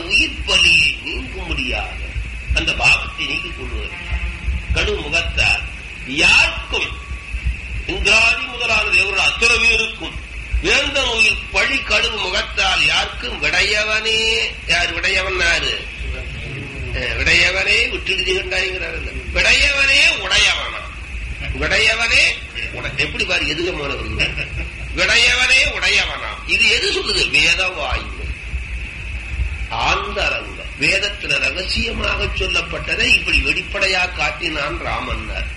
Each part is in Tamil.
உயிர் பலியை நீங்கும்படியாக அந்த பாவத்தை நீக்கிக் கொள்வது கடு முகத்தார் யாருக்கும் இந்திராதி முதலான தேவர்கள் அத்தனை பேருக்கும் வேந்த நோயில் பழி கடுகு முகத்தால் யாருக்கும் விடையவனே யார் விடையவன் யாரு அஹ், விடையவனே விட்டுடுதி கண்டாய்கிறார் விடையவனே உடையவனா விடையவனே உடை- எப்படி பாரு எதுகமான வருது விடையவனே உடையவனா இது எது சொல்லுது வேத வாய்மை ஆந்தரங்க வேதத்துல ரகசியமாக சொல்லப்பட்டதை இப்படி வெளிப்படையா காட்டினான் ராமன்னார்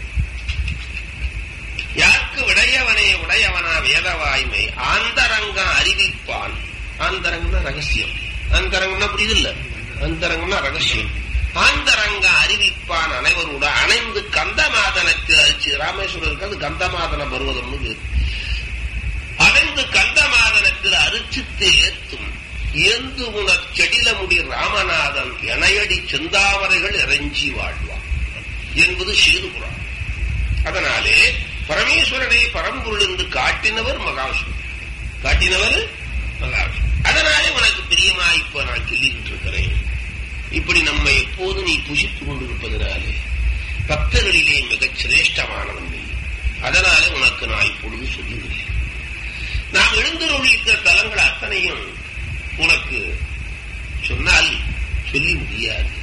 யாருக்கு விடையவனே உடையவனா வேத வாய்மை ஆந்தரங்கம் அறிவிப்பான் ஆந்தரங்கம்னா ரகசியம் ஆந்தரங்கம்னா புரியுது இல்ல அந்தரங்கம்னா ரகசியம் ஆந்தரங்க அறிவிப்பான் அனைவரோட அணைந்து கந்தமாதனத்தில் அரிச்சு ராமேஸ்வரருக்கு அது கந்தமாதன பருவதம்னு பேரு அணைந்து கந்தமாதனத்தில் அரிச்சித்து ஏத்தும் ஏந்து உணர் செடில முடி ராமநாதன் எனையடி செந்தாமரைகள் இறைஞ்சி வாழ்வான் என்பது சேதுபுரம் அதனாலே பரமேஸ்வரனை பரம்பொருள் என்று காட்டினவர் மகாவிஷ்ணு காட்டினவர் மகாவிஷ்ணு அதனாலே உனக்கு பிரியமா இப்ப நான் சொல்லிக்கிட்டு இருக்கிறேன் இப்படி நம்ம எப்போது நீ புசித்துக் கொண்டிருப்பதனாலே பக்தர்களிலே மிகச் சிரேஷ்டமானவன் நீ அதனாலே உனக்கு நான் இப்பொழுது சொல்லுகிறேன் நாம் எழுந்தருளிருக்கிற தலங்கள் அத்தனையும் உனக்கு சொன்னால் சொல்லி முடியாது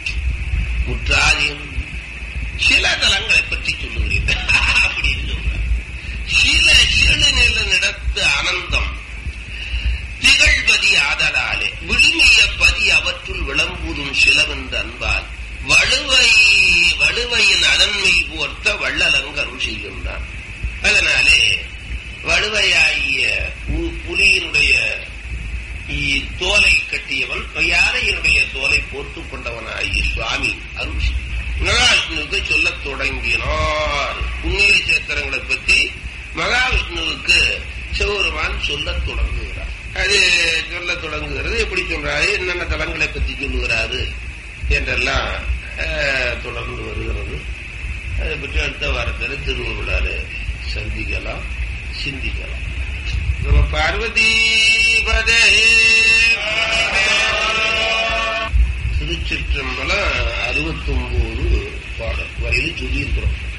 முற்றாதியம் சில தலங்களை பற்றி சொல்லுகிறேன் அப்படின்னு சொல்றார். சில சிறு நில நடத்து அனந்தம் திகழ்பதி ஆதலாலே விழுமிய பதி அவற்றுள் விளம்புதும் சிலவென்ற அன்பால் வலுவை வலுவையின் அதன்மை போர்த்த வள்ளலங்க அருள் செய்கின்றான் அதனாலே வலுவையாகிய பு- புலியினுடைய இ- தோலை கட்டியவன் யானையினுடைய தோலை போர்த்துக் கொண்டவனாகிய சுவாமி அருள் செய்கிறான். மகாவிஷ்ணுவுக்கு சொல்லத் தொடங்கினார் புண்ணிய சேத்திரங்களை பற்றி மகாவிஷ்ணுவுக்கு சிவபெருமான் சொல்லத் தொடங்குகிறார் அது சொல்லத் தொடங்குகிறது எப்படி சொல்றாரு என்னென்ன தலங்களை பற்றி சொல்லுகிறாரு என்றெல்லாம் அஹ், தொடர்ந்து வருகிறது அதை பற்றி அடுத்த வாரத்தில் திருவருளாறு சந்திக்கலாம் சிந்திக்கலாம் நம்ம பார்வதி பதே திருச்சிற்றம்பலம் அறுபத்தி ஒன்பது பாடல் வரையில் சொல்லியிருக்கிறோம்